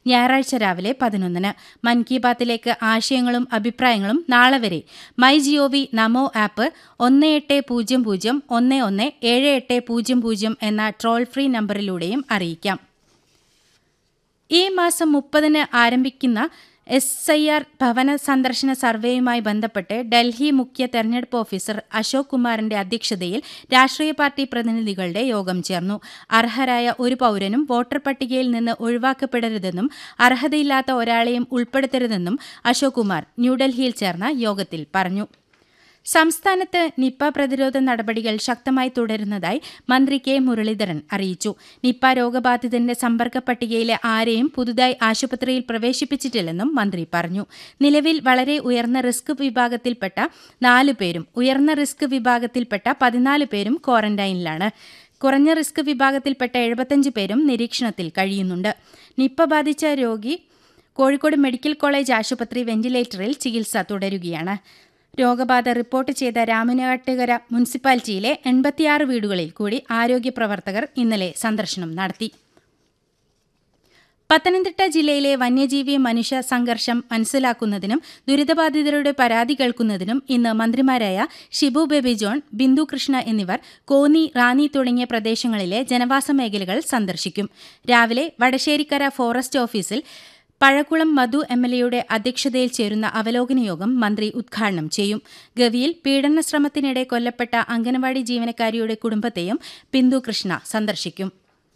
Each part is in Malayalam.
ഞായറാഴ്ച രാവിലെ പതിനൊന്നിന് മൻ കി ബാത്തിലേക്ക് ആശയങ്ങളും അഭിപ്രായങ്ങളും നാളെ വരെ മൈ ജിഒവി നമോ ആപ്പ് ഒന്ന് എട്ട് പൂജ്യം പൂജ്യം ഒന്ന് ഒന്ന് ഏഴ് എട്ട് പൂജ്യം പൂജ്യം എന്ന ട്രോൾ ഫ്രീ നമ്പറിലൂടെയും അറിയിക്കാം ഈ മാസം മുപ്പതിന് ആരംഭിക്കുന്ന എസ് ഐ ആർ ഭവന സന്ദർശന സർവേയുമായി ബന്ധപ്പെട്ട് ഡൽഹി മുഖ്യ തെരഞ്ഞെടുപ്പ് ഓഫീസർ അശോക് കുമാറിന്റെ അധ്യക്ഷതയിൽ രാഷ്ട്രീയ പാർട്ടി പ്രതിനിധികളുടെ യോഗം ചേർന്നു അർഹരായ ഒരു പൌരനും വോട്ടർ പട്ടികയിൽ നിന്ന് ഒഴിവാക്കപ്പെടരുതെന്നും അർഹതയില്ലാത്ത ഒരാളെയും ഉൾപ്പെടുത്തരുതെന്നും അശോക് കുമാർ ന്യൂഡൽഹിയിൽ ചേർന്ന യോഗത്തിൽ പറഞ്ഞു സംസ്ഥാനത്ത് നിപ്പ പ്രതിരോധ നടപടികൾ ശക്തമായി തുടരുന്നതായി മന്ത്രി കെ മുരളീധരൻ അറിയിച്ചു നിപ്പ രോഗബാധിതന്റെ സമ്പർക്ക പട്ടികയിലെ ആരെയും പുതുതായി ആശുപത്രിയിൽ പ്രവേശിപ്പിച്ചിട്ടില്ലെന്നും മന്ത്രി പറഞ്ഞു നിലവിൽ വളരെ ഉയർന്ന റിസ്ക് വിഭാഗത്തിൽപ്പെട്ട നാലു പേരും ഉയർന്ന റിസ്ക് വിഭാഗത്തിൽപ്പെട്ട പതിനാല് പേരും ക്വാറന്റൈനിലാണ് കുറഞ്ഞ റിസ്ക് വിഭാഗത്തിൽപ്പെട്ട എഴുപത്തഞ്ച് പേരും നിരീക്ഷണത്തിൽ കഴിയുന്നുണ്ട് നിപ്പ ബാധിച്ച രോഗി കോഴിക്കോട് മെഡിക്കൽ കോളേജ് ആശുപത്രി വെന്റിലേറ്ററിൽ ചികിത്സ തുടരുകയാണ് രോഗബാധ റിപ്പോർട്ട് ചെയ്ത രാമനാട്ടുകര മുനിസിപ്പാലിറ്റിയിലെ എൺപത്തിയാറ് വീടുകളിൽ കൂടി ആരോഗ്യ പ്രവർത്തകർ ഇന്നലെ സന്ദർശനം നടത്തി പത്തനംതിട്ട ജില്ലയിലെ വന്യജീവി മനുഷ്യ സംഘർഷം മനസ്സിലാക്കുന്നതിനും ദുരിതബാധിതരുടെ പരാതി കേൾക്കുന്നതിനും ഇന്ന് മന്ത്രിമാരായ ഷിബു ബേബി ജോൺ ബിന്ദു കൃഷ്ണ എന്നിവർ കോന്നി റാന്നി തുടങ്ങിയ പ്രദേശങ്ങളിലെ ജനവാസ മേഖലകൾ സന്ദർശിക്കും രാവിലെ വടശ്ശേരിക്കര ഫോറസ്റ്റ് ഓഫീസിൽ പഴക്കുളം മധു എം എൽ എയുടെ അധ്യക്ഷതയിൽ ചേരുന്ന അവലോകന യോഗം മന്ത്രി ഉദ്ഘാടനം ചെയ്യും ഗവിയിൽ പീഡന ശ്രമത്തിനിടെ കൊല്ലപ്പെട്ട അംഗനവാടി ജീവനക്കാരിയുടെ കുടുംബത്തെയും ബിന്ദു കൃഷ്ണ സന്ദർശിക്കും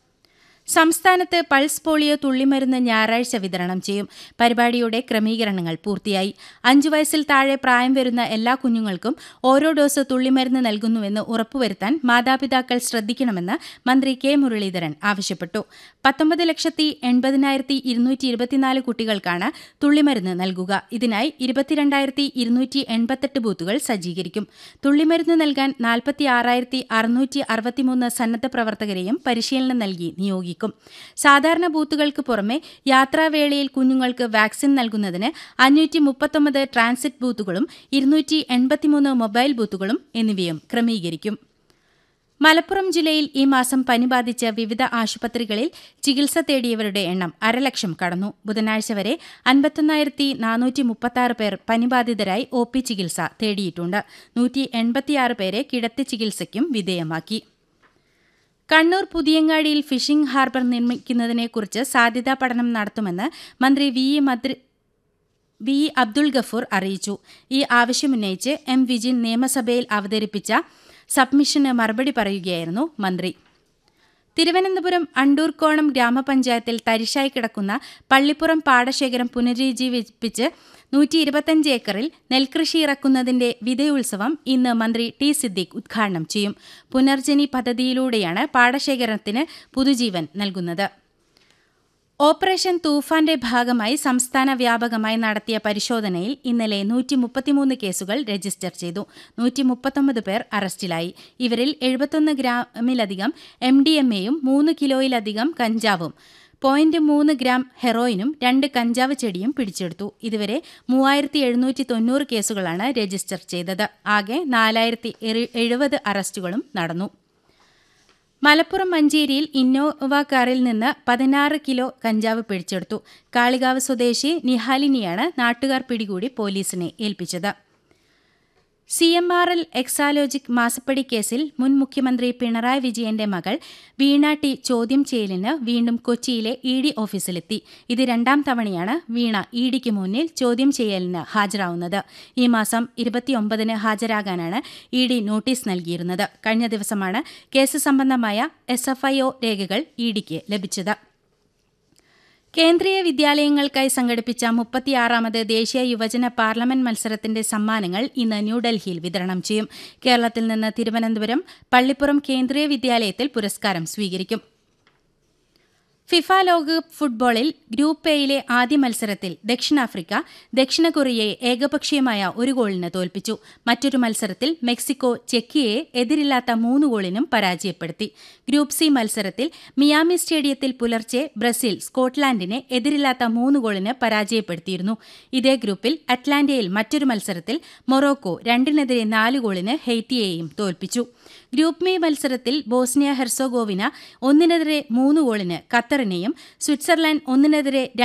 സംസ്ഥാനത്ത് പൾസ് പോളിയോ തുള്ളിമരുന്ന് ഞായറാഴ്ച വിതരണം ചെയ്യും പരിപാടിയുടെ ക്രമീകരണങ്ങൾ പൂർത്തിയായി അഞ്ചു വയസ്സിൽ താഴെ പ്രായം വരുന്ന എല്ലാ കുഞ്ഞുങ്ങൾക്കും ഓരോ ഡോസ് തുള്ളിമരുന്ന് നൽകുന്നുവെന്ന് ഉറപ്പുവരുത്താൻ മാതാപിതാക്കൾ ശ്രദ്ധിക്കണമെന്ന് മന്ത്രി കെ മുരളീധരൻ ആവശ്യപ്പെട്ടു പത്തൊമ്പത് ലക്ഷത്തി എൺപതിനായിരത്തി ഇരുന്നൂറ്റി ഇരുപത്തിനാല് കുട്ടികൾക്കാണ് തുള്ളിമരുന്ന് നൽകുക ഇതിനായി ഇരുപത്തിരണ്ടായിരത്തി ഇരുന്നൂറ്റി എൺപത്തെട്ട് ബൂത്തുകൾ സജ്ജീകരിക്കും തുള്ളിമരുന്ന് നൽകാൻ നാൽപ്പത്തി ആറായിരത്തി അറുന്നൂറ്റി അറുപത്തിമൂന്ന് സന്നദ്ധ പ്രവർത്തകരെയും പരിശീലനം നൽകി നിയോഗിക്കും സാധാരണ ബൂത്തുകൾക്ക് പുറമെ യാത്രാവേളയിൽ കുഞ്ഞുങ്ങൾക്ക് വാക്സിൻ നൽകുന്നതിന് അഞ്ഞൂറ്റി മുപ്പത്തൊമ്പത് ട്രാൻസിറ്റ് ബൂത്തുകളും ഇരുന്നൂറ്റി എൺപത്തിമൂന്ന് മൊബൈൽ ബൂത്തുകളും എന്നിവയും ക്രമീകരിക്കും മലപ്പുറം ജില്ലയിൽ ഈ മാസം പനി ബാധിച്ച വിവിധ ആശുപത്രികളിൽ ചികിത്സ തേടിയവരുടെ എണ്ണം അരലക്ഷം കടന്നു ബുധനാഴ്ച വരെ അൻപത്തൊന്നായിരത്തി നാനൂറ്റി മുപ്പത്തി പേർ പനിബാധിതരായി ഒ പി ചികിത്സ തേടിയിട്ടുണ്ട് നൂറ്റി എൺപത്തിയാറ് പേരെ കിടത്തി ചികിത്സയ്ക്കും വിധേയമാക്കി കണ്ണൂർ പുതിയങ്ങാടിയിൽ ഫിഷിംഗ് ഹാർബർ നിർമ്മിക്കുന്നതിനെക്കുറിച്ച് സാധ്യതാ പഠനം നടത്തുമെന്ന് മന്ത്രി വി ഇ മദ്രി വി ഇ അബ്ദുൾ ഗഫൂർ അറിയിച്ചു ഈ ആവശ്യമുന്നയിച്ച് എം വിജിൻ നിയമസഭയിൽ അവതരിപ്പിച്ച സബ്മിഷന് മറുപടി പറയുകയായിരുന്നു മന്ത്രി തിരുവനന്തപുരം അണ്ടൂർക്കോണം ഗ്രാമപഞ്ചായത്തിൽ തരിശായി കിടക്കുന്ന പള്ളിപ്പുറം പാടശേഖരം പുനരുജ്ജീവിപ്പിച്ച് നൂറ്റി ഇരുപത്തഞ്ച് ഏക്കറിൽ നെൽകൃഷി ഇറക്കുന്നതിന്റെ വിതയുത്സവം ഇന്ന് മന്ത്രി ടി സിദ്ദീഖ് ഉദ്ഘാടനം ചെയ്യും പുനർജനി പദ്ധതിയിലൂടെയാണ് പാടശേഖരത്തിന് പുതുജീവൻ നൽകുന്നത് ഓപ്പറേഷൻ തൂഫാന്റെ ഭാഗമായി സംസ്ഥാന വ്യാപകമായി നടത്തിയ പരിശോധനയിൽ ഇന്നലെ നൂറ്റി മുപ്പത്തിമൂന്ന് കേസുകൾ രജിസ്റ്റർ ചെയ്തു നൂറ്റി മുപ്പത്തൊമ്പത് പേർ അറസ്റ്റിലായി ഇവരിൽ എഴുപത്തൊന്ന് ഗ്രാമിലധികം എം ഡി എം എയും മൂന്ന് കിലോയിലധികം കഞ്ചാവും പോയിന്റ് മൂന്ന് ഗ്രാം ഹെറോയിനും രണ്ട് കഞ്ചാവ് ചെടിയും പിടിച്ചെടുത്തു ഇതുവരെ മൂവായിരത്തി എഴുന്നൂറ്റി തൊണ്ണൂറ് കേസുകളാണ് രജിസ്റ്റർ ചെയ്തത് ആകെ നാലായിരത്തി എഴുപത് അറസ്റ്റുകളും നടന്നു മലപ്പുറം മഞ്ചേരിയിൽ ഇന്നോവ കാറിൽ നിന്ന് പതിനാറ് കിലോ കഞ്ചാവ് പിടിച്ചെടുത്തു കാളികാവ് സ്വദേശി നിഹാലിനിയാണ് നാട്ടുകാർ പിടികൂടി പോലീസിനെ ഏൽപ്പിച്ചത് C M R L Exalogic മാസപ്പടി കേസിൽ മുൻ മുഖ്യമന്ത്രി പിണറായി വിജയന്റെ മകൾ വീണ ടി ചോദ്യം ചെയ്യലിന് വീണ്ടും കൊച്ചിയിലെ ഇ ഡി ഓഫീസിലെത്തി ഇത് രണ്ടാം തവണയാണ് വീണ ഇ ഡിക്ക് മുന്നിൽ ചോദ്യം ചെയ്യലിന് ഹാജരാവുന്നത് ഈ മാസം ഇരുപത്തിയൊമ്പതിന് ഹാജരാകാനാണ് ഇ ഡി നോട്ടീസ് നൽകിയിരുന്നത് കഴിഞ്ഞ ദിവസമാണ് കേസ് സംബന്ധമായ എസ് എഫ് ഐ ഒ രേഖകൾ ഇ ഡിക്ക് ലഭിച്ചത് കേന്ദ്രീയ വിദ്യാലയങ്ങൾക്കായി സംഘടിപ്പിച്ച മുപ്പത്തിയാറാമത് ദേശീയ യുവജന പാർലമെന്റ് മത്സരത്തിന്റെ സമ്മാനങ്ങൾ ഇന്ന് ന്യൂഡൽഹിയിൽ വിതരണം ചെയ്യും കേരളത്തിൽ നിന്ന് തിരുവനന്തപുരം പള്ളിപ്പുറം കേന്ദ്രീയ വിദ്യാലയത്തിൽ പുരസ്കാരം സ്വീകരിക്കും ഫിഫ ലോകകപ്പ് ഫുട്ബോളിൽ ഗ്രൂപ്പ് എയിലെ ആദ്യ മത്സരത്തിൽ ദക്ഷിണാഫ്രിക്ക ദക്ഷിണ കൊറിയയെ ഏകപക്ഷീയമായ ഒരു ഗോളിന് തോൽപ്പിച്ചു മറ്റൊരു മത്സരത്തിൽ മെക്സിക്കോ ചെക്കിയെ എതിരില്ലാത്ത മൂന്ന് ഗോളിനും പരാജയപ്പെടുത്തി ഗ്രൂപ്പ് സി മത്സരത്തിൽ മിയാമി സ്റ്റേഡിയത്തിൽ പുലർച്ചെ ബ്രസീൽ സ്കോട്ട്ലാൻഡിനെ എതിരില്ലാത്ത മൂന്ന് ഗോളിന് പരാജയപ്പെടുത്തിയിരുന്നു ഇതേ ഗ്രൂപ്പിൽ അറ്റ്ലാന്റയിൽ മറ്റൊരു മത്സരത്തിൽ മൊറോക്കോ രണ്ടിനെതിരെ നാല് ഗോളിന് ഹെയ്റ്റിയെയും തോൽപ്പിച്ചു ഗ്രൂപ്പ് മി മത്സരത്തിൽ ബോസ്നിയ ഹെർസോഗോവിന ഒന്നിനെതിരെ മൂന്ന് ഗോളിന് ഖത്തറിനെയും സ്വിറ്റ്സർലാൻഡ് ഒന്നിനെതിരെ